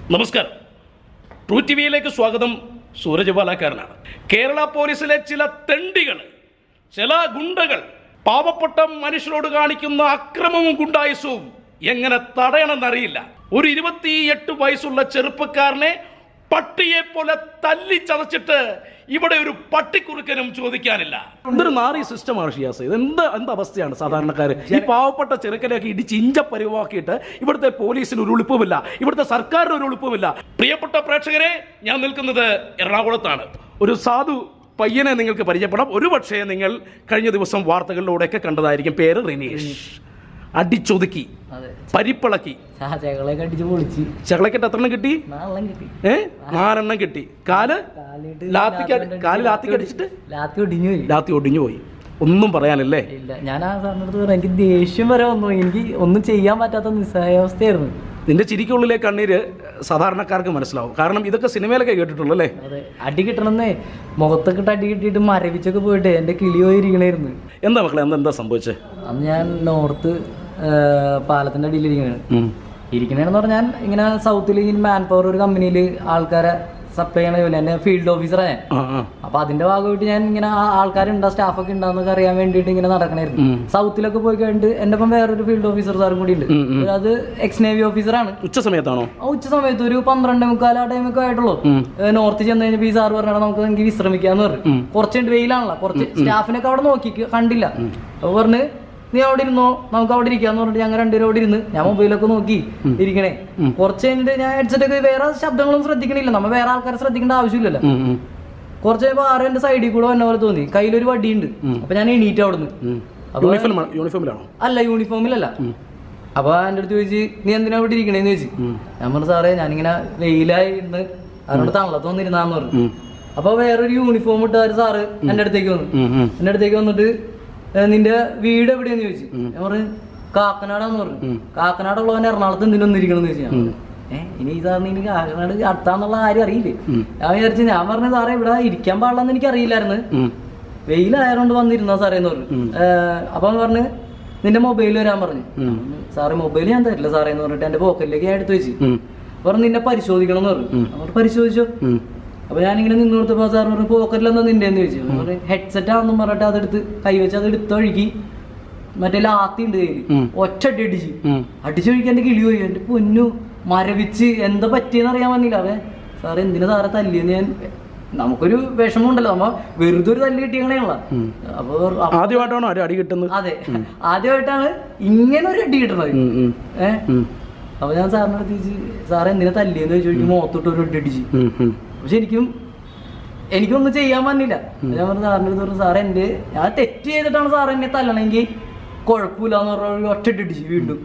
നമസ്കാരം true T വിയിലേക്ക് സ്വാഗതം സൂരജ് പാലക്കാരനാണ് കേരള പോലീസിലെ ചില തെണ്ടികൾ ചില ഗുണ്ടകൾ പാവപ്പെട്ട മനുഷ്യരോട് കാണിക്കുന്ന അക്രമവും ഗുണ്ടായുസവും എങ്ങനെ തടയണമെന്നറിയില്ല ഒരു ഇരുപത്തിയെട്ട് വയസ്സുള്ള ചെറുപ്പക്കാരനെ പട്ടിയെ പോലെ തല്ലി ചതച്ചിട്ട് ഇവിടെ ഒരു പട്ടിക്കുറുക്കനും ചോദിക്കാനില്ല എന്തൊരു നാറി സിസ്റ്റമാണ് ഷിയാസ് ഇത് എന്ത് എന്ത് അവസ്ഥയാണ് സാധാരണക്കാർ ഈ പാവപ്പെട്ട ചെറുക്കനെയൊക്കെ ഇടിച്ച് ഇഞ്ച പരിവാക്കിയിട്ട് ഇവിടുത്തെ പോലീസിന് ഒരു ഉളുപ്പുമില്ല ഇവിടുത്തെ സർക്കാരിന് ഒരു ഉളുപ്പുമില്ല പ്രിയപ്പെട്ട പ്രേക്ഷകരെ ഞാൻ നിൽക്കുന്നത് എറണാകുളത്താണ് ഒരു സാധു പയ്യനെ നിങ്ങൾക്ക് പരിചയപ്പെടാം ഒരു പക്ഷേ നിങ്ങൾ കഴിഞ്ഞ ദിവസം വാർത്തകളിലൂടെയൊക്കെ കണ്ടതായിരിക്കും പേര് റിനീഷ് അടിച്ചൊതുക്കി അതെ പരിപ്പിളക്കി ചാച്ചകളൊക്കെ അടിച്ച് പൊളിച്ച് ചകളക്കെട്ട് എത്ര എണ്ണം കിട്ടി നാളെ കിട്ടി ഏ നാലെണ്ണം കിട്ടി കാല് കാലിട്ട് ലാത്തിക്ക് കാല് ലാത്തിക്ക് അടിച്ചിട്ട് ലാത്തി ഒടിഞ്ഞു പോയി ലാത്തി ഒടിഞ്ഞു പോയി ഒന്നും പറയാനില്ലേ ഇല്ല ഞാൻ ആ സാറിൻ്റെ അടുത്ത് പറഞ്ഞു എനിക്ക് ദേഷ്യം വരെ വന്നു എനിക്ക് ഒന്നും ചെയ്യാൻ പറ്റാത്ത നിസ്സഹായാവസ്ഥയായിരുന്നു നിന്റെ ചിരിക്കുള്ളിലെ കണ്ണീര് സാധാരണക്കാർക്ക് മനസ്സിലാവും കാരണം ഇതൊക്കെ സിനിമയിലൊക്കെ കേട്ടിട്ടുള്ളൂ അല്ലേ അതെ അടി കിട്ടണമെന്നേ മുഖത്തൊക്കെ ഇട്ട് അടി കിട്ടിയിട്ട് മരവിച്ചൊക്കെ പോയിട്ട് എൻ്റെ കിളി പോയിരിക്കണായിരുന്നു എന്താ മക്കളെ എന്താ എന്താ സംഭവിച്ചത് അന്ന് ഞാൻ നോർത്ത് പാലത്തിൻ്റെ അടിയിൽ ഇരിക്കണാണ് ഇരിക്കണേന്ന് പറഞ്ഞാൽ ഞാൻ ഇങ്ങനെ സൗത്തിൽ ഇങ്ങനെ മാൻ പവർ ഒരു കമ്പനിയിൽ ആൾക്കാരെ സപ്ലൈ ചെയ്യണ ജോലി എൻ്റെ ഫീൽഡ് ഓഫീസറാണ് ഞാൻ ആ ആ അപ്പൊ അതിന്റെ ഭാഗമായിട്ട് ഞാൻ ഇങ്ങനെ ആ ആൾക്കാരുണ്ടോ സ്റ്റാഫൊക്കെ ഉണ്ടാന്നൊക്കെ അറിയാൻ വേണ്ടിയിട്ട് ഇങ്ങനെ നടക്കണായിരുന്നു സൗത്തിലൊക്കെ പോയി കഴിഞ്ഞിട്ട് എന്റെ ഒപ്പം വേറൊരു ഫീൽഡ് ഓഫീസർ സാറും കൂടി ഉണ്ട് അത് എക്സ് നേവി ഓഫീസറാണ് ഉച്ച സമയത്താണോ ആ ഉച്ച സമയത്ത് ഒരു പന്ത്രണ്ട് മുക്കാൽ ആ ടൈമൊക്കെ ആയിട്ടുള്ളൂ ഏ, നോർത്ത് ചെന്ന് കഴിഞ്ഞപ്പോൾ ഈ സാർ പറഞ്ഞാൽ നമുക്ക് എനിക്ക് വിശ്രമിക്കാന്ന് പറഞ്ഞു കുറച്ചുണ്ട് വെയിലാണല്ലോ കുറച്ച് സ്റ്റാഫിനൊക്കെ അവിടെ നോക്കി കണ്ടില്ല അപ്പൊ പറഞ്ഞ് നീ അവിടെ ഇരുന്നോ നമുക്ക് അവിടെ ഇരിക്കാന്ന് പറഞ്ഞിട്ട് ഞങ്ങൾ രണ്ടുപേരും അവിടെ ഇരുന്ന് ഞാൻ മൊബൈലൊക്കെ നോക്കി ഇരിക്കണേ കുറച്ച് കഴിഞ്ഞിട്ട് ഞാൻ ഹെഡ്സെറ്റ് ഒക്കെ വേറെ ശബ്ദങ്ങളൊന്നും ശ്രദ്ധിക്കണില്ല നമ്മ വേറെ ആൾക്കാരെ ശ്രദ്ധിക്കേണ്ട ആവശ്യമില്ലല്ലോ ഉം, ഉം, കുറച്ച് കഴിയുമ്പോൾ ആറ് എൻ്റെ സൈഡിൽ കൂടെ വന്ന പോലെ തോന്നി കയ്യിലൊരു വടിയുണ്ട് അപ്പൊ ഞാൻ എണീറ്റ് അവിടുന്ന് ഉം. യൂണിഫോം യൂണിഫോമിലാണോ അല്ല യൂണിഫോമിലല്ല അപ്പൊ എൻ്റെ അടുത്ത് ചോദിച്ച് നീ എന്തിനാ ഇവിടെ ഇരിക്കണേന്ന് ചോദിച്ചു ഞാൻ പറഞ്ഞു സാറേ ഞാനിങ്ങനെ വെയിലായി ഇന്ന് അവരോട് തണലത്ത് വന്നിരുന്നാന്ന് പറഞ്ഞു അപ്പൊ വേറൊരു യൂണിഫോം ഇട്ട ഒരു സാറ് എൻ്റെ അടുത്തേക്ക് വന്നു ഉം, ഉം. എൻ്റെ അടുത്തേക്ക് വന്നിട്ട് "ഏ, നിന്റെ വീട് എവിടെയാന്ന് ചോദിച്ചു ഞാൻ പറഞ്ഞു കാക്കനാടാന്ന് പറഞ്ഞു കാക്കനാടുള്ളവൻ എറണാകുളത്ത് എന്തിനൊന്നും ഇരിക്കണമെന്ന് ചോദിച്ചു ഞാൻ പറഞ്ഞു, ഏ ഇനി ഈ സാറിന് ഇനി കാക്കനാട് അടുത്താന്നുള്ള കാര്യം അറിയില്ലേ ഞാൻ വിചാരിച്ചു ഞാൻ പറഞ്ഞു സാറേ ഇവിടെ ഇരിക്കാൻ പാടില്ലെന്ന് എനിക്ക് അറിയില്ലായിരുന്നു ഉം. വെയിലായതുകൊണ്ട് വന്നിരുന്ന സാറേ എന്ന് പറഞ്ഞു ഏഹ് അപ്പൊ അവൻ പറഞ്ഞ് നിന്റെ മൊബൈൽ വരാൻ പറഞ്ഞു സാറേ മൊബൈൽ ഞാൻ തരില്ല സാറേ എന്ന് പറഞ്ഞിട്ട് എന്റെ പോക്കറ്റിലേക്ക് ഞാൻ എടുത്തു വെച്ച് ഉം. പറഞ്ഞു നിന്നെ പരിശോധിക്കണം എന്ന് പറഞ്ഞു അവർ പരിശോധിച്ചു ഉം. അപ്പൊ ഞാനിങ്ങനെ നിന്ന് കൊടുത്തപ്പോ സാർ പറഞ്ഞു പോക്കറ്റിലെന്താ നിന്റെ എന്ന് ചോദിച്ചു ഞാൻ പറഞ്ഞു ഹെഡ്സെറ്റ് ആണെന്നും പറഞ്ഞിട്ട് അതെടുത്ത് കൈവച്ച് അത് എടുത്തൊഴുകി മറ്റേ ലാത്തി ഉണ്ട് കയ്യിൽ ഉം. ഒറ്റ അടി അടിച്ച് ഉം. അടിച്ചൊഴിക്കാൻ എന്റെ കിളി പോയി എന്റെ പൊന്നു മരവിച്ച് എന്താ പറ്റിയെന്ന് അറിയാൻ വന്നില്ല അവൻ സാറേ എന്തിനാ സാറെ തല്ലിയെന്ന് ഞാൻ നമുക്കൊരു വിഷമമുണ്ടല്ലോ നമ്മ വെറുതെ ഒരു തല്ല് കിട്ടിയണേയുള്ള അപ്പൊ അപ്പൊ- ആദ്യമായിട്ടാണോ ഒരു അടി കിട്ടുന്നത് അതെ ആദ്യമായിട്ടാണ് ഇങ്ങനെ ഒരു അടി കിട്ടണത് ഉം, ഉം, ഏഹ് ഉം, അപ്പൊ ഞാൻ സാറിനെ അടുത്ത് ചോദിച്ചു സാറേ എന്തിനാ തല്ലിയെന്ന് ചോദിച്ചു മുഖത്തോട്ട് ഒരു അടി അടിച്ച് ഉം, ഉം. പക്ഷെ എനിക്കും എനിക്കൊന്നും ചെയ്യാൻ പറ്റില്ല ഞാൻ പറഞ്ഞു സാറിൻ്റെ അടുത്ത് പറഞ്ഞു സാറേ എൻ്റെ ഞാൻ തെറ്റ് ചെയ്തിട്ടാണ് സാർ എന്നെ തല്ലണമെങ്കിൽ കുഴപ്പമില്ല എന്ന് പറഞ്ഞ ഒരു ഒറ്റ ഇടിച്ച് വീണ്ടും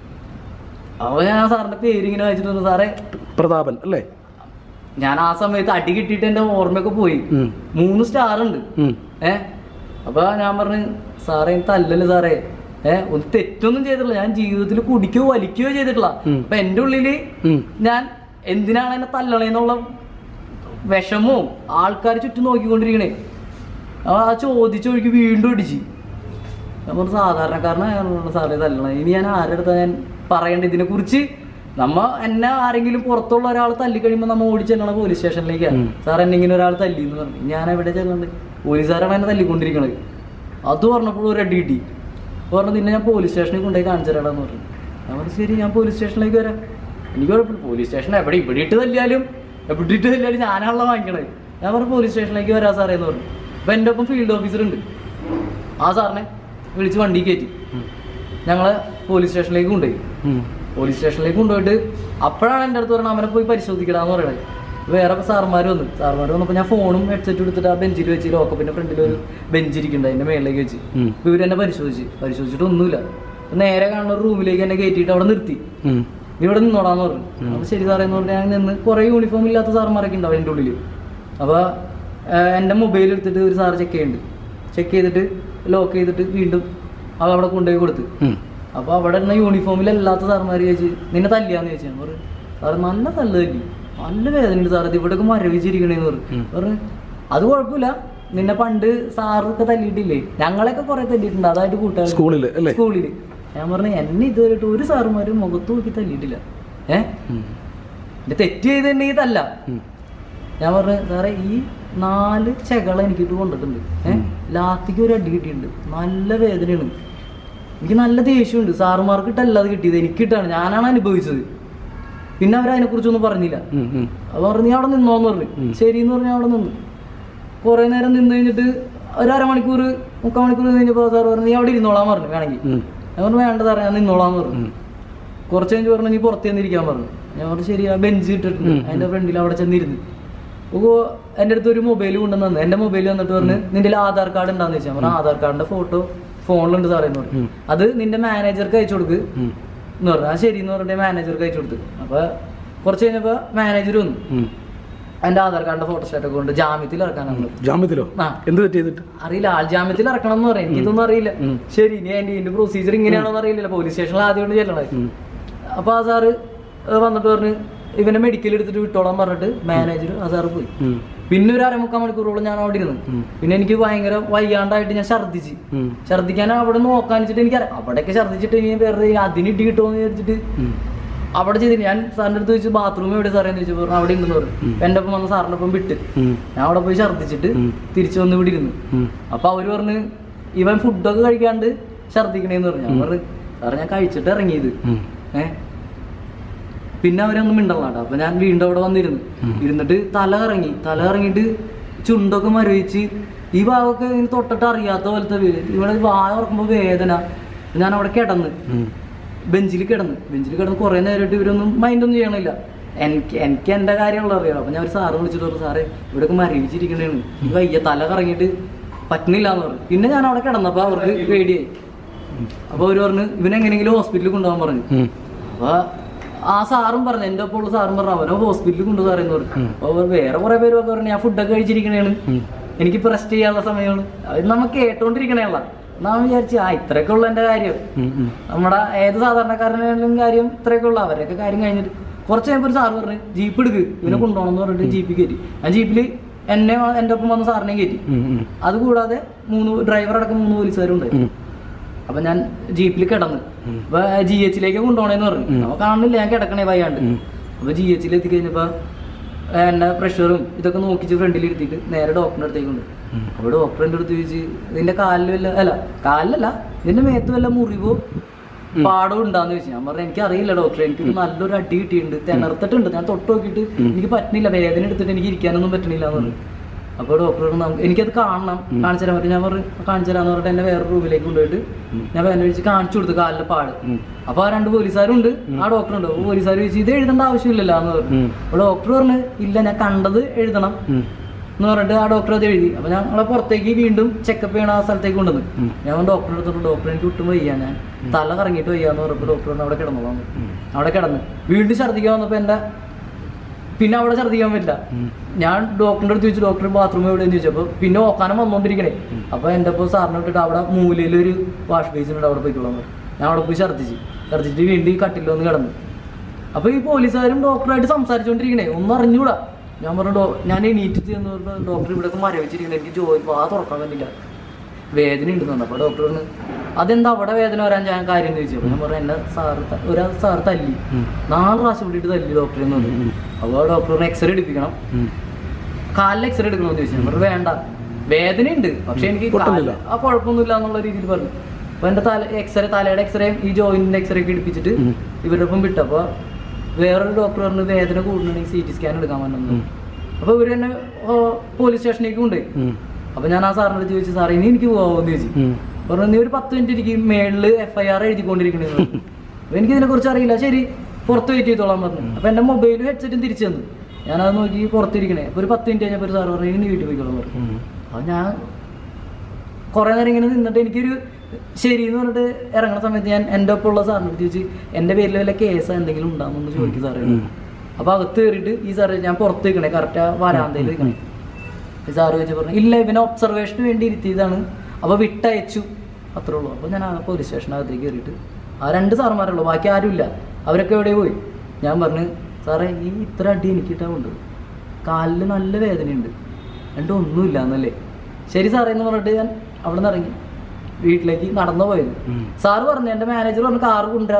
അപ്പൊ ഞാൻ ആ സാറിന്റെ പേര് ഇങ്ങനെ വായിച്ചിട്ട് പറഞ്ഞു സാറേ പ്രതാപൻ അല്ലേ ഞാൻ ആ സമയത്ത് അടി കിട്ടിയിട്ട് എന്റെ ഓർമ്മയൊക്കെ പോയി ഉം. മൂന്ന് സ്റ്റാർ ഉണ്ട് ഉം. ഏ അപ്പൊ ഞാൻ പറഞ്ഞു സാറേ എനിക്ക് തല്ലല്ലേ സാറേ ഏ ഒന്ന് തെറ്റൊന്നും ചെയ്തിട്ടില്ല ഞാൻ ജീവിതത്തിൽ കുടിക്കുകയോ വലിക്കുകയോ ചെയ്തിട്ടില്ല അപ്പൊ എന്റെ ഉള്ളില് ഉം. ഞാൻ എന്തിനാണ് എന്നെ തല്ലണേന്നുള്ള വിഷമവും ആൾക്കാർ ചുറ്റും നോക്കിക്കൊണ്ടിരിക്കണേ അപ്പൊ ആ ചോദിച്ചൊഴിക്ക് വീണ്ടും അടിച്ച് ഞാൻ പറഞ്ഞു സാധാരണക്കാരനാണ് സാറേ തല്ലണേ ഇനി ഞാൻ ആരുടെ അടുത്താ ഞാൻ പറയേണ്ടത് ഇതിനെ കുറിച്ച് നമ്മ എന്നെ ആരെങ്കിലും പുറത്തുള്ള ഒരാൾ തല്ലി കഴിയുമ്പോൾ നമ്മ ഓടി ചെല്ലണ പോലീസ് സ്റ്റേഷനിലേക്കാണ് സാർ എന്നെ ഇങ്ങനെ ഒരാൾ തല്ലി എന്ന് പറഞ്ഞു ഞാൻ എവിടെ ചെല്ലണ്ട് പോലീസുകാരാണ് എന്നെ തല്ലിക്കൊണ്ടിരിക്കണത് അത് പറഞ്ഞപ്പോൾ ഒരു അടി കിട്ടി പറഞ്ഞു നിന്നെ ഞാൻ പോലീസ് സ്റ്റേഷനിൽ കൊണ്ടുപോയി കാണിച്ചു തരാടാന്ന് പറഞ്ഞു ഞാൻ പറഞ്ഞു ശരി ഞാൻ പോലീസ് സ്റ്റേഷനിലേക്ക് വരാം എനിക്ക് കുഴപ്പമില്ല പോലീസ് സ്റ്റേഷൻ എവിടെ ഇവിടെ ഇട്ട് തല്ലിയാലും എവിടെ ഇട്ട് തല്ലിയാലും ഞാനാണല്ലോ വാങ്ങിക്കണത് ഞാൻ പറഞ്ഞു പോലീസ് സ്റ്റേഷനിലേക്ക് വരാം സാറേ എന്ന് പറഞ്ഞു അപ്പം എൻ്റെ ഒപ്പം ഫീൽഡ് ഓഫീസർ ഉണ്ട് ആ സാറിനെ വിളിച്ച് വണ്ടി കയറ്റി ഞങ്ങളെ പോലീസ് സ്റ്റേഷനിലേക്ക് കൊണ്ടുപോയി ഉം. പോലീസ് സ്റ്റേഷനിലേക്ക് കൊണ്ടുപോയിട്ട് അപ്പോഴാണ് എൻ്റെ അടുത്ത് പറഞ്ഞത് അവനെ പോയി പരിശോധിക്കടാന്ന് പറയണത് വേറെ സാർമാർ വന്നു സാർമാർ വന്നപ്പോൾ ഞാൻ ഫോണും ഹെഡ്സെറ്റ് എടുത്തിട്ട് ആ ബെഞ്ചിൽ വെച്ച് ലോക്കപ്പിന്റെ ഫ്രണ്ടിൽ ഒരു ബെഞ്ച് ഇരിക്കുന്നുണ്ട് അതിന്റെ മേളിലേക്ക് വെച്ച് ഉം. അപ്പൊ ഇവരെന്നെ പരിശോധിച്ച് പരിശോധിച്ചിട്ട് ഒന്നുമില്ല അപ്പൊ നേരെ കാണുന്ന ഒരു റൂമിലേക്ക് എന്നെ കയറ്റിയിട്ട് അവിടെ നിർത്തി ഉം. നീ ഇവിടെ നിന്നോടാന്ന് പറഞ്ഞു അപ്പൊ ശരി സാറേ എന്ന് പറഞ്ഞാൽ ഞാൻ നിന്ന് കുറേ യൂണിഫോം ഇല്ലാത്ത സാർമാരൊക്കെ ഉണ്ടാവും എൻ്റെ ഉള്ളിൽ അപ്പോൾ എൻ്റെ മൊബൈൽ എടുത്തിട്ട് ഒരു സാർ ചെക്ക് ചെയ്യുന്നുണ്ട് ചെക്ക് ചെയ്തിട്ട് ലോക്ക് ചെയ്തിട്ട് വീണ്ടും അത് അവിടെ കൊണ്ടുപോയി കൊടുത്ത് ഉം. അപ്പൊ അവിടെ ഇരുന്ന യൂണിഫോമിലല്ലാത്ത സാർമാർ ചോദിച്ചു നിന്നെ തല്ലിയാന്ന് ചോദിച്ചു ഞാൻ പറഞ്ഞു സാറ് നല്ല തല്ല് തല്ലി നല്ല വേദനയുണ്ട് സാർ ഇത് ഇവിടെയൊക്കെ മരവിച്ചിരിക്കണേന്ന് പറഞ്ഞു പറഞ്ഞു അത് കുഴപ്പമില്ല നിന്നെ പണ്ട് സാറൊക്കെ തല്ലിയിട്ടില്ലേ ഞങ്ങളെയൊക്കെ കുറെ തല്ലിയിട്ടുണ്ട് അതായിട്ട് കൂട്ടുകാർ സ്കൂളിൽ അല്ലേ സ്കൂളിൽ ഞാൻ പറഞ്ഞു എന്നെ ഇതുവരെയായിട്ട് ഒരു സാറുമാരും മുഖത്ത് നോക്കി തല്ലിയിട്ടില്ല ഏ എന്റെ തെറ്റ് ചെയ്തിട്ടുണ്ടെങ്കിൽ ഇതല്ല ഉം. ഞാൻ പറഞ്ഞു സാറേ ഈ നാല് ചെകള എനിക്കിട്ട് കൊണ്ടിട്ടുണ്ട് ഏഹ് ലാത്തിക്ക് ഒരു അടി കിട്ടിയിട്ടുണ്ട് നല്ല വേദനയാണ് എനിക്ക് നല്ല ദേഷ്യമുണ്ട് സാറുമാർക്ക് ഇട്ടല്ല അത് കിട്ടിയത് എനിക്കിട്ടാണ് ഞാനാണ് അനുഭവിച്ചത് പിന്നെ അവർ അതിനെക്കുറിച്ചൊന്നും പറഞ്ഞില്ല ഉം, ഉം. അത് പറഞ്ഞു നീ അവിടെ നിന്നോന്ന് പറഞ്ഞു ശരി എന്ന് പറഞ്ഞ് അവിടെ നിന്ന് കുറേ നേരം നിന്ന് കഴിഞ്ഞിട്ട് ഒരു അരമണിക്കൂർ മുക്കാൽ മണിക്കൂർ നിന്ന് കഴിഞ്ഞപ്പോൾ സാർ പറഞ്ഞു നീ അവിടെ ഇരുന്നോളാൻ പറഞ്ഞു വേണമെങ്കിൽ ഉം. ഞാൻ പറഞ്ഞു വേണ്ട സാറേ ഞാൻ നിന്നോളാന്ന് പറഞ്ഞു ഉം. കുറച്ച് കഴിഞ്ഞ് പറഞ്ഞു നീ പുറത്ത് ചെന്നിരിക്കാൻ പറഞ്ഞു ഞാൻ പറഞ്ഞു ശരി ആ ബെഞ്ച് ഇട്ടിട്ടുണ്ട് അതിന്റെ ഫ്രണ്ടിൽ അവിടെ ചെന്നിരുന്നു അപ്പോൾ എൻ്റെ അടുത്ത് ഒരു മൊബൈൽ കൊണ്ടുവന്ന് തന്നു എൻ്റെ മൊബൈൽ വന്നിട്ട് പറഞ്ഞു നിന്റെ ആധാർ കാർഡ് ഉണ്ടാന്ന് ചോദിച്ചാൽ പറഞ്ഞു ആധാർ കാർഡിന്റെ ഫോട്ടോ ഫോണിലുണ്ട് സാറേ എന്ന് പറഞ്ഞു അത് നിന്റെ മാനേജർക്ക് അയച്ചു കൊടുക്ക് ഉം. എന്ന് പറഞ്ഞു ആ ശരി എന്ന് പറഞ്ഞിട്ട് മാനേജർക്ക് അയച്ചു കൊടുത്തു അപ്പൊ കുറച്ച് കഴിഞ്ഞപ്പോ മാനേജർ വന്നു ഉം. എൻ്റെ ആധാർ കാർഡിന്റെ ഫോട്ടോസ്റ്റാറ്റ് ഒക്കെ കൊണ്ട് ജാമ്യത്തിൽ ഇറക്കാൻ നമ്മൾ ജാമ്യത്തിലോ ആ എന്ത് തെറ്റ് ചെയ്തിട്ട് അറിയില്ല ആൾ ജാമ്യത്തിൽ ഇറക്കണം എന്ന് പറയാം എനിക്കിതൊന്നും അറിയില്ല ഉം. ശരി ഇനി അതിന്റെ ഇതിന്റെ പ്രൊസീജിയർ ഇങ്ങനെയാണോന്ന് അറിയില്ല പോലീസ് സ്റ്റേഷനിൽ ആദ്യം കൊണ്ട് ചെല്ലണത് ഉം. അപ്പൊ ആ സാറ് ഏഹ് വന്നിട്ട് പറഞ്ഞ് ഇവനെ മെഡിക്കൽ എടുത്തിട്ട് വിട്ടോളാൻ പറഞ്ഞിട്ട് മാനേജർ ആ സാറ് പോയി ഉം. പിന്നെ ഒരു അരമുക്കാൽ മണിക്കൂറോളം ഞാൻ അവിടെ ഇരുന്നു ഉം. പിന്നെ എനിക്ക് ഭയങ്കര വയ്യാണ്ടായിട്ട് ഞാൻ ഛർദ്ദിച്ച് ഉം. ഛർദ്ദിക്കാൻ അവിടെ നോക്കാൻ വെച്ചിട്ട് എനിക്ക് അവിടെയൊക്കെ ഛർദ്ദിച്ചിട്ട് ഇനി വേറെ അതിന് ഇടി കിട്ടുമെന്ന് വിചാരിച്ചിട്ട് ഉം. അവിടെ ചെയ്ത് ഞാൻ സാറിൻ്റെ അടുത്ത് ചോദിച്ചു ബാത്റൂം എവിടെ സാറേ എന്ന് ചോദിച്ചു പറഞ്ഞു അവിടെ ഉണ്ടെന്ന് പറഞ്ഞു അപ്പൊ എൻ്റെ ഒപ്പം വന്ന് സാറിൻ്റെ ഒപ്പം വിട്ട് ഉം. ഞാൻ അവിടെ പോയി ഛർദ്ദിച്ചിട്ട് ഉം. തിരിച്ചു വന്ന് ഇവിടെ ഇരുന്നു ഉം. അപ്പൊ അവര് പറഞ്ഞ് ഇവൻ ഫുഡൊക്കെ കഴിക്കാണ്ട് ഛർദ്ദിക്കണേന്ന് പറഞ്ഞു ഞാൻ പറഞ്ഞു സാറേ ഞാൻ കഴിച്ചിട്ട് ഇറങ്ങിയത് ഉം. ഏ പിന്നെ അവരൊന്നും മിണ്ടല്ലാട്ടോ അപ്പൊ ഞാൻ വീണ്ടും അവിടെ വന്നിരുന്നു ഇരുന്നിട്ട് തല ഇറങ്ങി തല ഇറങ്ങിയിട്ട് ചുണ്ടൊക്കെ മരവിച്ച് ഈ ഭാഗമൊക്കെ ഇങ്ങനെ തൊട്ടിട്ട് അറിയാത്ത പോലത്തെ പേര് ഇവിടെ വായ ഉറക്കുമ്പോൾ വേദന ഞാൻ അവിടെ കിടന്ന് ഉം. ബെഞ്ചിൽ കിടന്ന് ബെഞ്ചിൽ കിടന്ന് കുറേ നേരമായിട്ട് ഇവരൊന്നും മൈൻഡൊന്നും ചെയ്യണില്ല എനിക്ക് എനിക്ക് എൻ്റെ കാര്യമുള്ള അറിയാം അപ്പം ഞാൻ ഒരു സാറ് വിളിച്ചിട്ട് പറഞ്ഞു സാറേ ഇവിടെയൊക്കെ മരവിച്ചിരിക്കണേണ് ഈ വയ്യ തല കറങ്ങിയിട്ട് പറ്റുന്നില്ല എന്ന് പറഞ്ഞു പിന്നെ ഞാൻ അവിടെ കിടന്നപ്പോൾ അവർക്ക് പേടിയായി അപ്പോൾ അവർ പറഞ്ഞു ഇവനെങ്ങനെയെങ്കിലും ഹോസ്പിറ്റലിൽ കൊണ്ടുപോകാൻ പറഞ്ഞു ഉം. അപ്പൊ ആ സാറും പറഞ്ഞു എൻ്റെ ഒപ്പം ഉള്ള സാറും പറഞ്ഞു അവനെ ഹോസ്പിറ്റലിൽ കൊണ്ടു സാറേന്ന് പറഞ്ഞു അപ്പൊ വേറെ കുറെ പേര് ഒക്കെ പറഞ്ഞു ഞാൻ ഫുഡൊക്കെ കഴിച്ചിരിക്കണേണ് എനിക്കിപ്പോ റെസ്റ്റ് ചെയ്യാനുള്ള സമയമാണ് അത് നമുക്ക് കേട്ടോണ്ടിരിക്കണേള്ള നാം വിചാരിച്ചു ആ ഇത്രയൊക്കെ ഉള്ള എൻ്റെ കാര്യം ഉം. ഉം. നമ്മുടെ ഏത് സാധാരണക്കാരനായാലും കാര്യം ഇത്രയൊക്കെ ഉള്ള അവരൊക്കെ കാര്യം കഴിഞ്ഞിട്ട് കുറച്ച് കഴിയുമ്പോൾ ഒരു സാറ് പറഞ്ഞു ജീപ്പ് എടുക്ക് ഇവനെ കൊണ്ടുപോകണം എന്ന് പറഞ്ഞിട്ട് ജീപ്പിൽ കയറ്റി ഞാൻ ജീപ്പിൽ എന്നെ എൻ്റെ ഒപ്പം വന്ന സാറിനെയും കയറ്റി ഉം. ഉം. അതുകൂടാതെ മൂന്ന് ഡ്രൈവർ അടക്കം മൂന്ന് പോലീസുകാരുണ്ട് ഉം. അപ്പൊ ഞാൻ ജീപ്പിൽ കിടന്ന് അപ്പൊ ജി എച്ചിലേക്ക് കൊണ്ടുപോകണേന്ന് പറഞ്ഞു അപ്പൊ കാണുന്നില്ല ഞാൻ കിടക്കണേ വയ്യാണ്ട് അപ്പൊ ജി എച്ചിൽ എത്തിക്കഴിഞ്ഞപ്പോ എന്റെ പ്രഷറും ഇതൊക്കെ നോക്കിച്ച് ഫ്രണ്ടിൽ ഇരുത്തിയിട്ട് നേരെ ഡോക്ടറിന്റെ അടുത്തേക്ക് കൊണ്ട് അപ്പൊ ഡോക്ടർ എൻ്റെ അടുത്ത് ചോദിച്ച് ഇതിന്റെ കാലിൽ വല്ല അല്ല കാലിലല്ല ഇതിന്റെ മേത്ത് വല്ല മുറിവോ പാടോ ഉണ്ടാന്ന് ചോദിച്ചു ഞാൻ പറഞ്ഞു എനിക്ക് അറിയില്ല ഡോക്ടർ എനിക്ക് നല്ലൊരു അടി കിട്ടിയിട്ടുണ്ട് തിണർത്തിട്ടുണ്ട് ഞാൻ തൊട്ട് നോക്കിയിട്ട് എനിക്ക് പറ്റുന്നില്ല വേദന എടുത്തിട്ട് എനിക്ക് ഇരിക്കാനൊന്നും പറ്റണില്ല എന്ന് പറഞ്ഞു അപ്പോൾ ഡോക്ടർ നമുക്ക് എനിക്കത് കാണണം കാണിച്ചു തരാൻ പറ്റും ഞാൻ പറഞ്ഞു കാണിച്ചു തരാന്ന് പറഞ്ഞിട്ട് എന്നെ വേറെ റൂമിലേക്ക് കൊണ്ടുപോയിട്ട് ഞാൻ വേദന കഴിച്ച് കാണിച്ചു കൊടുത്തു കാലിലെ പാട് അപ്പൊ ആ രണ്ട് പോലീസുകാരുണ്ട് ആ ഡോക്ടറുണ്ട് അപ്പോൾ പോലീസുകാർ ചോദിച്ചു ഇത് എഴുതേണ്ട ആവശ്യമില്ലല്ലോ എന്ന് പറഞ്ഞു ഉം. അപ്പോൾ ഡോക്ടർ പറഞ്ഞു ഇല്ല ഞാൻ കണ്ടത് എഴുതണം ഉം. എന്ന് പറഞ്ഞിട്ട് ആ ഡോക്ടർ അത് എഴുതി അപ്പൊ ഞങ്ങളെ പുറത്തേക്ക് വീണ്ടും ചെക്കപ്പ് ചെയ്യണ ആ സ്ഥലത്തേക്ക് കൊണ്ടുവന്നു ഞാൻ ഡോക്ടറെ അടുത്തോട്ട് ഡോക്ടർ എനിക്ക് ഒട്ടും വയ്യ ഞാൻ തല കറങ്ങിയിട്ട് വയ്യാന്ന് പറഞ്ഞപ്പോൾ ഡോക്ടർ പറഞ്ഞു അവിടെ കിടന്നോളാം അവിടെ കിടന്ന് വീണ്ടും ഛർദ്ദിക്കാൻ വന്നപ്പോൾ എൻ്റെ പിന്നെ അവിടെ ഛർദ്ദിക്കാൻ പറ്റില്ല ഞാൻ ഡോക്ടറിന്റെ അടുത്ത് ചോദിച്ചു ഡോക്ടർ ബാത്റൂം എവിടെയെന്ന് ചോദിച്ചപ്പോൾ പിന്നെ ഓക്കാനം വന്നോണ്ടിരിക്കണേ അപ്പൊ എൻ്റെ ഇപ്പോൾ സാറിനെ വിട്ടിട്ട് അവിടെ മൂലയിൽ ഒരു വാഷ് ബേസിൻ ഉണ്ട് അവിടെ പോയിക്കോളാൻ പറഞ്ഞു ഞാൻ അവിടെ പോയി ഛർദ്ദിച്ച് ഛർദ്ദിച്ചിട്ട് വീണ്ടും ഈ കട്ടിൽ വന്ന് കിടന്നു അപ്പൊ ഈ പോലീസുകാരും ഡോക്ടറായിട്ട് സംസാരിച്ചുകൊണ്ടിരിക്കണേ ഒന്നും അറിഞ്ഞൂടാ ഞാൻ പറഞ്ഞു ഡോ ഞാൻ എണീറ്റ് ചെന്ന് പറഞ്ഞു ഡോക്ടർ ഇവിടെ മരവിച്ചിരിക്കണേ എനിക്ക് ജോലി വാ തുറക്കാൻ പറ്റില്ല വേദന ഉണ്ടെന്ന് അപ്പൊ ഡോക്ടർ പറഞ്ഞു അതെന്താ അവിടെ വേദന വരാൻ ഞാൻ കാര്യം എന്ന് ചോദിച്ചു അപ്പൊ ഞാൻ പറഞ്ഞു എന്നെ സാറ് ത- ഒരാ സാർ തല്ലി നാല് പ്രാവശ്യം വിട്ടിട്ട് തല്ലി ഡോക്ടറെ എന്ന് പറഞ്ഞു അപ്പോൾ ഡോക്ടർ പറഞ്ഞു എക്സ്റേ എടുപ്പിക്കണം ഉം. കാലിൽ എക്സ്റേ എടുക്കണമെന്ന് ചോദിച്ചു ഞാൻ പറഞ്ഞു വേണ്ട വേദനയുണ്ട് പക്ഷെ എനിക്ക് പൊട്ടുന്നില്ല. കാലിൽ ആ കുഴപ്പമൊന്നുമില്ല എന്നുള്ള രീതിയിൽ പറഞ്ഞു അപ്പൊ എന്റെ തല എക്സ്റേ തലയുടെ എക്സ്റേയും ഈ ജോയിന്റിന്റെ എക്സ്റേ ഒക്കെ എടുപ്പിച്ചിട്ട് ഇവരുടെ ഒപ്പം വിട്ടപ്പോ വേറൊരു ഡോക്ടർ പറഞ്ഞു വേദന കൂടുന്നുണ്ടെങ്കിൽ സി ടി സ്കാൻ എടുക്കാൻ പറ്റുന്നു അപ്പൊ ഇവര് തന്നെ പോലീസ് സ്റ്റേഷനിലേക്ക് കൊണ്ടുപോയി ഉം. അപ്പൊ ഞാൻ ആ സാറിന്റെ അടുത്ത് ചോദിച്ചു സാറേ ഇനി എനിക്ക് പോകാമെന്ന് ചോദിച്ചു ഉം. പറഞ്ഞു നീ ഒരു പത്ത് മിനിറ്റ് ഇരിക്കും മേളില് എഫ് ഐ ആർ എഴുതിക്കൊണ്ടിരിക്കണേ അപ്പൊ എനിക്ക് ഇതിനെ കുറിച്ച് അറിയില്ല ശരി പുറത്ത് വെയിറ്റ് ചെയ്തോളാൻ പറഞ്ഞു അപ്പൊ എന്റെ മൊബൈലും ഹെഡ്സെറ്റും തിരിച്ചു തന്നു ഞാനത് നോക്കി പുറത്തിരിക്കണേ അപ്പൊ ഒരു പത്ത് മിനിറ്റ് കഴിഞ്ഞപ്പോൾ ഒരു സാറ് പറഞ്ഞു ഇനി വീട്ടിൽ പോയിക്കോളാൻ പറഞ്ഞു ഉം. അപ്പൊ ഞാൻ കുറെ നേരം ഇങ്ങനെ നിന്നിട്ട് എനിക്കൊരു ശരി എന്ന് പറഞ്ഞിട്ട് ഇറങ്ങുന്ന സമയത്ത് ഞാൻ എൻ്റെ ഒപ്പം ഉള്ള സാറിനെ അടുത്ത് ചോദിച്ചു എൻ്റെ പേരിൽ വല്ല കേസ് എന്തെങ്കിലും ഉണ്ടാകുമെന്ന് ചോദിക്കും സാറേ അപ്പൊ അകത്ത് കയറിയിട്ട് ഈ സാറ് ഞാൻ പുറത്ത് നിൽക്കണേ കറക്റ്റ് ആ വരാന്തയിൽ നിൽക്കണേ ഈ സാറ് ചോദിച്ചു പറഞ്ഞു ഇല്ല ഇവനെ ഒബ്സർവേഷന് വേണ്ടി ഇരുത്തിയതാണ് അപ്പോൾ വിട്ടയച്ചു അത്രേ ഉള്ളൂ അപ്പോൾ ഞാൻ ആ പോലീസ് സ്റ്റേഷനകത്തേക്ക് കയറിയിട്ട് ആ രണ്ട് സാറുമാരുള്ളൂ ബാക്കി ആരുമില്ല അവരൊക്കെ എവിടെ പോയി ഞാൻ പറഞ്ഞു സാറേ ഈ ഇത്ര അടി എനിക്കിട്ടുണ്ട് കാലിൽ നല്ല വേദനയുണ്ട് എന്നിട്ട് ഒന്നുമില്ല എന്നല്ലേ ശരി സാറേ എന്ന് പറഞ്ഞിട്ട് ഞാൻ അവിടെ നിന്ന് ഇറങ്ങി വീട്ടിലേക്ക് നടന്നു പോയത് ഉം. സാറ് പറഞ്ഞു എൻ്റെ മാനേജർ പറഞ്ഞു കാറ് കൊണ്ടുവരാ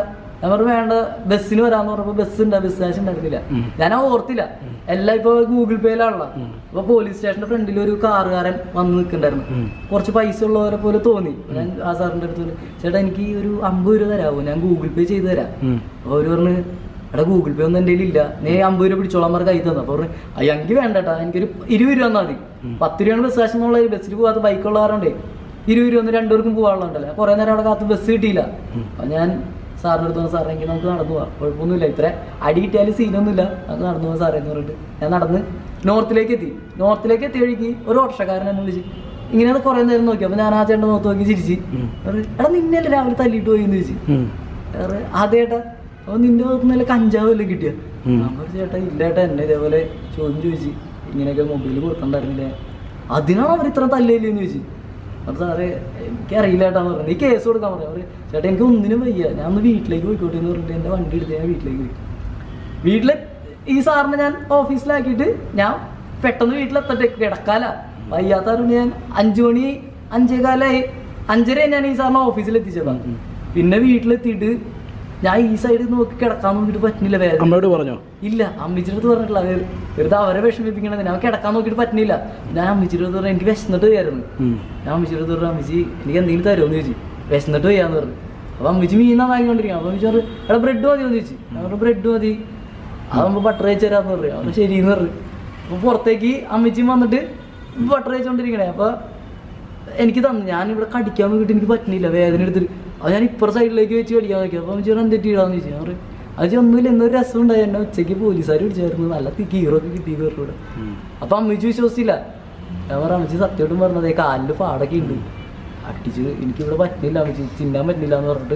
ഞാൻ പറഞ്ഞു വേണ്ട ബസ്സിന് വരാന്ന് പറഞ്ഞപ്പോ ബസ് ഉണ്ട് ബസ് കാശ് ഉണ്ടായിരുന്നില്ല ഞാൻ ആ ഓർത്തില്ല എല്ലാം ഇപ്പൊ ഗൂഗിൾ പേയിലാണല്ലോ അപ്പൊ പോലീസ് സ്റ്റേഷന്റെ ഫ്രണ്ടിൽ ഒരു കാറുകാരൻ വന്ന് നിൽക്കണ്ടായിരുന്നു കുറച്ച് പൈസ ഉള്ളവരെ പോലെ തോന്നി ഞാൻ ആ സാറിന്റെ അടുത്ത് പറഞ്ഞു, ചേട്ടാ എനിക്ക് ഒരു അമ്പത് രൂപ തരാമോ ഞാൻ ഗൂഗിൾ പേ ചെയ്ത് തരാം അപ്പൊ അവര് പറഞ്ഞു എടാ ഗൂഗിൾ പേ ഒന്നും എൻ്റെ ഇല്ല നീ അമ്പത് രൂപ പിടിച്ചോളാൻ പറഞ്ഞ കൈ തന്നു അപ്പൊ പറഞ്ഞു അയ്യെങ്കിൽ വേണ്ടട്ടാ എനിക്കൊരു ഇരുപത് രൂപ തന്നാൽ മതി പത്ത് രൂപയാണ് ബസ് കാശ് എന്നുള്ള ബസ്സിൽ പോകാത്ത ബൈക്കുള്ള കാരണേ ഇരുപത് രൂപ ഒന്ന് രണ്ടുപേർക്കും പോകാനുള്ളതല്ലേ കുറെ നേരം അവിടെ കാത്ത് ബസ് കിട്ടിയില്ല അപ്പൊ ഞാൻ സാറിൻ്റെ അടുത്ത് പറഞ്ഞു സാറേ എനിക്ക് നമുക്ക് നടന്നു പോവാം കുഴപ്പമൊന്നുമില്ല ഇത്ര അടി കിട്ടിയാലും സീനൊന്നുമില്ല നമുക്ക് നടന്നു പോകാം സാറേ എന്ന് പറഞ്ഞിട്ട് ഞാൻ നടന്ന് നോർത്തിലേക്ക് എത്തി നോർത്തിലേക്ക് എത്തിയ വഴിക്ക് ഒരു ഓട്ടോക്കാരൻ എന്നെ വിളിച്ച് ഇങ്ങനെ കുറെ നേരം നോക്കി അപ്പൊ ഞാൻ ആ ചേട്ടൻ നോക്കി നോക്കി ചിരിച്ച് പറഞ്ഞു, എടാ നിന്നല്ലേ രാവിലെ തല്ലിയിട്ട് പോയി എന്ന് ചോദിച്ചു വേറെ അതേട്ടാ അപ്പൊ നിന്റെ ഭാഗത്തുനിന്നല്ല കഞ്ചാവ് വല്ലതും കിട്ടിയ ഞാൻ പറഞ്ഞു ചേട്ടാ ഇല്ല ഏട്ടാ എന്നെ ഇതേപോലെ ചോദ്യം ചോദിച്ചു ഇങ്ങനെയൊക്കെ മൊബൈൽ കൊടുക്കണ്ടായിരുന്നില്ലേ അതിനാണ് അവർ ഇത്ര തല്ലില്ലെന്ന് ചോദിച്ചു അപ്പൊ സാറേ എനിക്കറിയില്ല ഏട്ടാന്ന് പറഞ്ഞു നീ കേസ് കൊടുക്കാൻ പറഞ്ഞു അവര് ചേട്ടാ എനിക്ക് ഒന്നിനും വയ്യ ഞാൻ ഒന്ന് വീട്ടിലേക്ക് പോയിക്കോട്ടെ എന്ന് പറഞ്ഞിട്ട് എന്റെ വണ്ടി എടുത്ത് ഞാൻ വീട്ടിലേക്ക് പോയി വീട്ടില് ഈ സാറിനെ ഞാൻ ഓഫീസിലാക്കിയിട്ട് ഞാൻ പെട്ടെന്ന് വീട്ടിലെത്തട്ടെ കിടക്കാല വയ്യാത്തവരുണ്ട് ഞാൻ അഞ്ചു മണി അഞ്ചേകാലായി അഞ്ചര ഞാൻ ഈ സാറിനെ ഓഫീസിൽ എത്തിച്ചതാ പിന്നെ വീട്ടിലെത്തിയിട്ട് ഞാൻ ഈ സൈഡിൽ നോക്കി കിടക്കാൻ നോക്കിയിട്ട് പറ്റുന്നില്ല വേദന അമ്മയോട് പറഞ്ഞോ ഇല്ല അമ്മച്ചിയുടെ അടുത്ത് പറഞ്ഞിട്ടില്ല വെറു- വെറുതെ അവരെ വിഷമിപ്പിക്കണത് ഞാൻ കിടക്കാൻ നോക്കിയിട്ട് പറ്റുന്നില്ല ഞാൻ അമ്മച്ചിയുടെ അടുത്ത് പറഞ്ഞു എനിക്ക് വിശന്നിട്ട് വയ്യായിരുന്നു ഞാൻ അമ്മച്ചിയുടെ അടുത്ത് പറഞ്ഞു അമ്മച്ചി എനിക്ക് എന്തെങ്കിലും തരുമോ ചോദിച്ചു വിശന്നിട്ട് വയ്യാന്ന് പറഞ്ഞു അപ്പൊ അമ്മച്ചി മീൻ നന്നാക്കിക്കൊണ്ടിരിക്കുക അപ്പൊ അമ്മച്ചി പറഞ്ഞു എടാ ബ്രെഡ് മതി എന്ന് ചോദിച്ചു ഞാൻ പറഞ്ഞു ബ്രെഡ് മതി അതാകുമ്പോ ബട്ടർ അയച്ചു തരാന്ന് പറഞ്ഞു അപ്പൊ ശരിയെന്ന് പറഞ്ഞു അപ്പൊ പുറത്തേക്ക് അമ്മച്ചിയും വന്നിട്ട് ബട്ടർ അയച്ചുകൊണ്ടിരിക്കണേ അപ്പൊ എനിക്ക് തന്നു ഞാൻ ഇവിടെ കടിക്കാൻ നോക്കിയിട്ട് എനിക്ക് പറ്റുന്നില്ല വേദന എടുത്തിട്ട് അത് ഞാൻ ഇപ്പുറ സൈഡിലേക്ക് വെച്ച് കടിക്കാൻ നോക്കി അപ്പൊ അമ്മച്ചി പറഞ്ഞു എന്തെറ്റിടാന്ന് ചോദിച്ചു ഞാൻ പറഞ്ഞു അത് ഒന്നുമില്ല എന്നൊരു രസം ഉണ്ടായി എന്നെ ഉച്ചയ്ക്ക് പോലീസുകാർ പിടിച്ചായിരുന്നു നല്ല കീറൊക്കെ കിട്ടിയെന്ന് പറഞ്ഞൂടെ അപ്പൊ അമ്മച്ചി വിശ്വസിച്ചില്ല ഞാൻ പറഞ്ഞു അമ്മച്ചി സത്യമായിട്ടും പറഞ്ഞത് കാലില് പാടൊക്കെ ഉണ്ട് അടിച്ച് എനിക്കിവിടെ പറ്റുന്നില്ല അമ്മച്ചി ചിന്നാൻ പറ്റുന്നില്ല എന്ന് പറഞ്ഞിട്ട്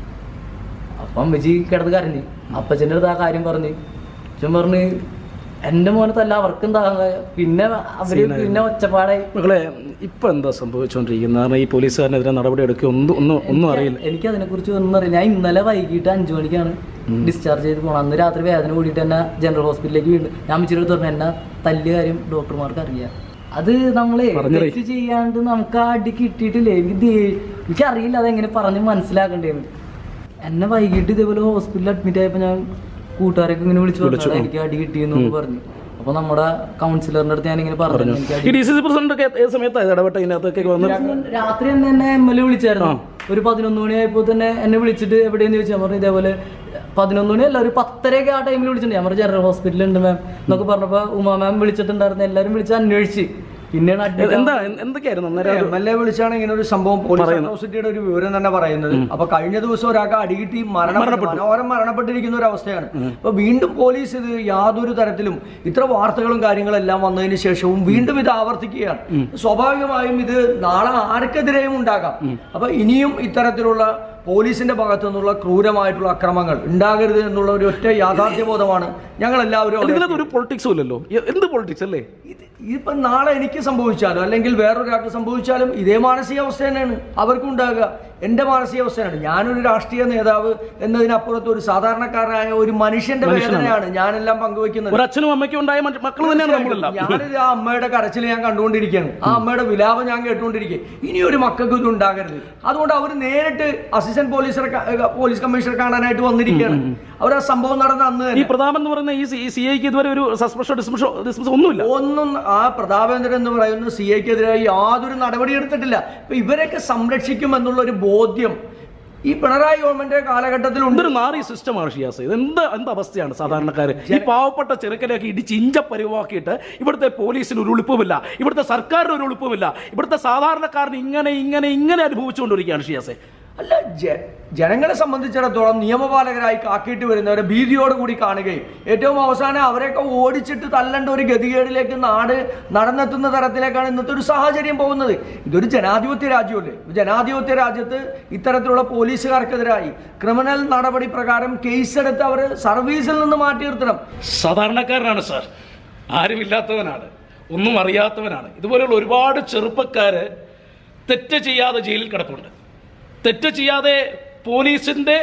അപ്പൊ അമ്മച്ചി കിടന്ന് കരഞ്ഞ് അപ്പച്ചൻ്റെ അടുത്ത് ആ കാര്യം പറഞ്ഞ് അച്ഛൻ പറഞ്ഞ് എന്റെ മോനെ തല്ല അവർക്കെന്താ പിന്നെ അവര് പിന്നെ ഒച്ചപ്പാടായി മകളെ ഇപ്പൊ എന്താ സംഭവിച്ചുകൊണ്ടിരിക്കുന്നത് കാരണം ഈ പോലീസുകാരനെതിരെ നടപടി എടുക്കുക ഒന്നും ഒന്നും ഒന്നും അറിയില്ല എനിക്ക് അതിനെ കുറിച്ച് ഒന്നും അറിയില്ല ഞാൻ ഇന്നലെ വൈകിട്ട് അഞ്ചു മണിക്കാണ് ഡിസ്ചാർജ് ചെയ്ത് പോകണം അന്ന് രാത്രി വേദന കൂടിയിട്ട് എന്നെ ജനറൽ ഹോസ്പിറ്റലിലേക്ക് വീണ്ടും ഞാൻ അമ്മച്ചിയുടെ അടുത്ത് പറഞ്ഞു എന്നെ തല്ലിയ കാര്യം ഡോക്ടർമാർക്ക് അറിയാം അത് നമ്മളെ പറഞ്ഞില്ലേ? തെറ്റ് ചെയ്യാണ്ട് നമുക്ക് ആ അടി കിട്ടിയിട്ടില്ലേ എനിക്ക് ദേ- എനിക്കറിയില്ല അതെങ്ങനെ പറഞ്ഞ് മനസ്സിലാക്കണ്ടേന്ന് എന്നെ വൈകിട്ട് ഇതേപോലെ ഹോസ്പിറ്റലിൽ അഡ്മിറ്റ് ആയപ്പോൾ ഞാൻ കൂട്ടുകാരൊക്കെ ഇങ്ങനെ വിളിച്ചു വിളിച്ചു, പറഞ്ഞു എനിക്ക് അടി കിട്ടിയെന്നൊക്കെ പറഞ്ഞു അപ്പൊ നമ്മുടെ കൗൺസിലറിന്റെ അടുത്ത് ഞാൻ ഇങ്ങനെ പറഞ്ഞു എനിക്ക് അടി ഈ ഡി സി സി പ്രസിഡന്റ് ഒക്കെ ഏത് സമയത്താണ് ഇടപെട്ട ഇതിനകത്തൊക്കെ വന്ന് രാത്രി തന്നെ എന്നെ എം എൽ എ വിളിച്ചായിരുന്നു ഒരു പതിനൊന്ന് മണിയായപ്പോ തന്നെ എന്നെ വിളിച്ചിട്ട് എവിടെയെന്ന് ചോദിച്ചാൽ പറഞ്ഞു ഇതേപോലെ പതിനൊന്ന് മണി അല്ല ഒരു പത്തരയൊക്കെ ആ ടൈമിൽ വിളിച്ചിട്ടുണ്ട് ഞാൻ പറഞ്ഞു ജനറൽ ഹോസ്പിറ്റലിൽ ഉണ്ട് മാം എന്നൊക്കെ പറഞ്ഞപ്പോ ഉമാ മാം വിളിച്ചിട്ടുണ്ടായിരുന്നു എല്ലാവരും വിളിച്ച് അന്വേഷിച്ച് പിന്നെയാണ് admit എന്താ എന്ത്- എന്തൊക്കെയായിരുന്നു അന്നേരം എം എൽ എ വിളിച്ചാണ് ഇങ്ങനെ ഒരു സംഭവം പോലീസ് അട്രോസിറ്റിയുടെ ഒരു വിവരം തന്നെ പറയുന്നത് അപ്പൊ കഴിഞ്ഞ ദിവസം ഒരാൾക്ക് അടികിട്ടി മരണപ്പെട്ടു മനോഹരം മരണപ്പെട്ടിരിക്കുന്ന ഒരു അവസ്ഥയാണ് അപ്പൊ വീണ്ടും പോലീസ് ഇത് യാതൊരു തരത്തിലും ഇത്ര വാർത്തകളും കാര്യങ്ങളും എല്ലാം വന്നതിന് ശേഷവും വീണ്ടും ഇത് ആവർത്തിക്കുകയാണ് സ്വാഭാവികമായും ഇത് നാളെ ആർക്കെതിരെയും ഉണ്ടാകാം അപ്പൊ ഇനിയും ഇത്തരത്തിലുള്ള പോലീസിന്റെ ഭാഗത്തു നിന്നുള്ള ക്രൂരമായിട്ടുള്ള അക്രമങ്ങൾ ഉണ്ടാകരുത് എന്നുള്ള ഒരു ഒറ്റ യാഥാർത്ഥ്യബോധമാണ് ഞങ്ങൾ എല്ലാവരും അവിടെ ഇതിനകത്ത് ഒരു പൊളിറ്റിക്സും ഇല്ലല്ലോ എ- എന്ത് പൊളിറ്റിക്സ് അല്ലേ ഇത് ഇതിപ്പോ നാളെ എനിക്ക് സംഭവിച്ചാലും അല്ലെങ്കിൽ വേറൊരാൾക്ക് സംഭവിച്ചാലും ഇതേ മാനസികാവസ്ഥ തന്നെയാണ് അവർക്കും ഉണ്ടാകുക എന്റെ മാനസികാവസ്ഥയാണ് ഞാനൊരു രാഷ്ട്രീയ നേതാവ് എന്നതിനപ്പുറത്ത് ഒരു സാധാരണക്കാരനായ ഒരു മനുഷ്യന്റെ വേദനയാണ് ഞാനെല്ലാം പങ്കുവെക്കുന്നത് ഒരു അച്ഛനും അമ്മയ്ക്കും ഉണ്ടായ മറ്റ് മക്കൾ തന്നെയാണ് നമ്മളെല്ലാം ഞാനിത് ആ അമ്മയുടെ കരച്ചിൽ ഞാൻ കണ്ടുകൊണ്ടിരിക്കുകയാണ് ആ അമ്മയുടെ വിലാപം ഞാൻ കേട്ടുകൊണ്ടിരിക്കുക ഇനി ഒരു മക്കൾക്ക് ഇത് ഉണ്ടാകരുത് അതുകൊണ്ട് അവർ നേരിട്ട് അസിസ്റ്റന്റ് പോലീസറെ ക- പോലീസ് കമ്മീഷണറെ കാണാനായിട്ട് വന്നിരിക്കുകയാണ് അവർ ആ സംഭവം നടന്ന അന്ന് ഈ തന്നെ പ്രതാപൻ എന്ന് പറയുന്ന ഈ സി ഐക്ക് ഇതുവരെ ഒരു സസ്പെൻഷോ ഡിസ്മിഷോ ഡിസ്മിഷോ ഒന്നുമില്ല ഒന്നും ആ പ്രതാപേന്ദ്രൻ എന്ന് പറയുന്ന സി ഐക്കെതിരായി യാതൊരു നടപടി എടുത്തിട്ടില്ല ഇപ്പൊ ഇവരെയൊക്കെ സംരക്ഷിക്കും എന്നുള്ള ഒരു ബോധ്യം ഈ പിണറായി ഗവൺമെന്റ് കാലഘട്ടത്തിൽ ഉണ്ട് എന്തൊരു നാറി സിസ്റ്റമാണ് ഷിയാസ് ഇത് എന്ത് എന്ത് അവസ്ഥയാണ് സാധാരണക്കാർ ഈ പാവപ്പെട്ട ചെറുക്കനെയൊക്കെ ഇടിച്ച് ഇഞ്ച പരിവാക്കിയിട്ട് ഇവിടുത്തെ പോലീസിന് ഒരു ഉളുപ്പുമില്ല ഇവിടുത്തെ സർക്കാരിന് ഒരു ഉളുപ്പുമില്ല ഇവിടുത്തെ സാധാരണക്കാരന് ഇങ്ങനെ ഇങ്ങനെ ഇങ്ങനെ അനുഭവിച്ചുകൊണ്ടിരിക്കുകയാണ് ഷിയാസെ അല്ല ജ- ജനങ്ങളെ സംബന്ധിച്ചിടത്തോളം നിയമപാലകരായി കാക്കിയിട്ട് വരുന്നവരെ ഭീതിയോടുകൂടി കാണുകയും ഏറ്റവും അവസാനം അവരെയൊക്കെ ഓടിച്ചിട്ട് തള്ളേണ്ട ഒരു ഗതികേടിലേക്ക് നാട് നടന്നെത്തുന്ന തരത്തിലേക്കാണ് ഇന്നത്തെ ഒരു സാഹചര്യം പോകുന്നത് ഇതൊരു ജനാധിപത്യ രാജ്യമല്ലേ ജനാധിപത്യ രാജ്യത്ത് ഇത്തരത്തിലുള്ള പോലീസുകാർക്കെതിരായി ക്രിമിനൽ നടപടി പ്രകാരം കേസെടുത്ത് അവർ സർവീസിൽ നിന്ന് മാറ്റി നിർത്തണം സാധാരണക്കാരനാണ് സാർ ആരുമില്ലാത്തവനാണ് ഒന്നും അറിയാത്തവനാണ് ഇതുപോലെയുള്ള ഒരുപാട് ചെറുപ്പക്കാര് തെറ്റ് ചെയ്യാതെ ജയിലിൽ കിടപ്പുണ്ട് തെറ്റ് ചെയ്യാതെ പോലീസിന്റെ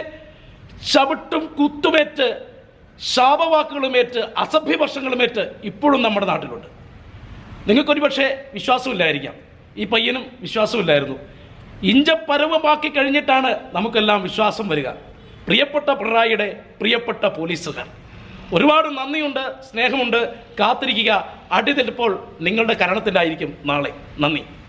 ചവിട്ടും കുത്തുമേറ്റ് ശാപവാക്കുകളുമേറ്റ് അസഭ്യവർഷങ്ങളുമേറ്റ് ഇപ്പോഴും നമ്മുടെ നാട്ടിലുണ്ട് നിങ്ങൾക്കൊരു പക്ഷേ വിശ്വാസമില്ലായിരിക്കാം ഈ പയ്യനും വിശ്വാസമില്ലായിരുന്നു ഇഞ്ചപ്പരവമാക്കി കഴിഞ്ഞിട്ടാണ് നമുക്കെല്ലാം വിശ്വാസം വരിക പ്രിയപ്പെട്ട പിണറായിയുടെ പ്രിയപ്പെട്ട പോലീസുകാർ ഒരുപാട് നന്ദിയുണ്ട് സ്നേഹമുണ്ട് കാത്തിരിക്കുക അടിതെറ്റിപ്പോൾ നിങ്ങളുടെ കരണത്തിലായിരിക്കും നാളെ നന്ദി